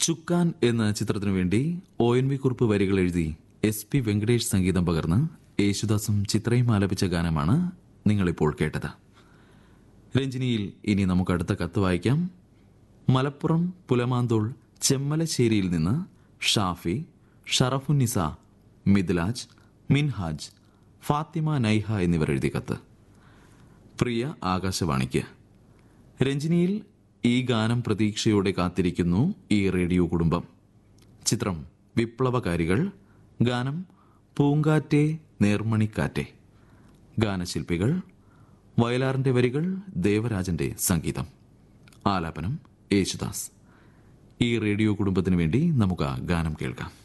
ചുക്കാൻ എന്ന ചിത്രത്തിനു വേണ്ടി ഒ എൻ വി കുറിപ്പ് വരികൾ എഴുതി എസ് പി വെങ്കടേഷ് സംഗീതം പകർന്ന് യേശുദാസും ചിത്രയും ആലപിച്ച ഗാനമാണ് നിങ്ങളിപ്പോൾ കേട്ടത് രഞ്ജിനിയിൽ ഇനി നമുക്ക് അടുത്ത കത്ത് വായിക്കാം മലപ്പുറം പുലമാന്തോൾ ചെമ്മലശ്ശേരിയിൽ നിന്ന് ഷാഫി ഷറഫുന്നിസ മിദ്ലാജ് മിൻഹാജ് ഫാത്തിമ നൈഹ എന്നിവർ എഴുതിയ കത്ത് പ്രിയ ആകാശവാണിക്ക് രഞ്ജിനിയിൽ ഈ ഗാനം പ്രതീക്ഷയോടെ കാത്തിരിക്കുന്നു ഈ റേഡിയോ കുടുംബം ചിത്രം വിപ്ലവകാരികൾ ഗാനം പൂങ്കാറ്റെ നേർമണിക്കാറ്റെ ഗാനശില്പികൾ വയലാറിന്റെ വരികൾ ദേവരാജന്റെ സംഗീതം ആലാപനം യേശുദാസ് ഈ റേഡിയോ കുടുംബത്തിന് വേണ്ടി നമുക്ക് ആ ഗാനം കേൾക്കാം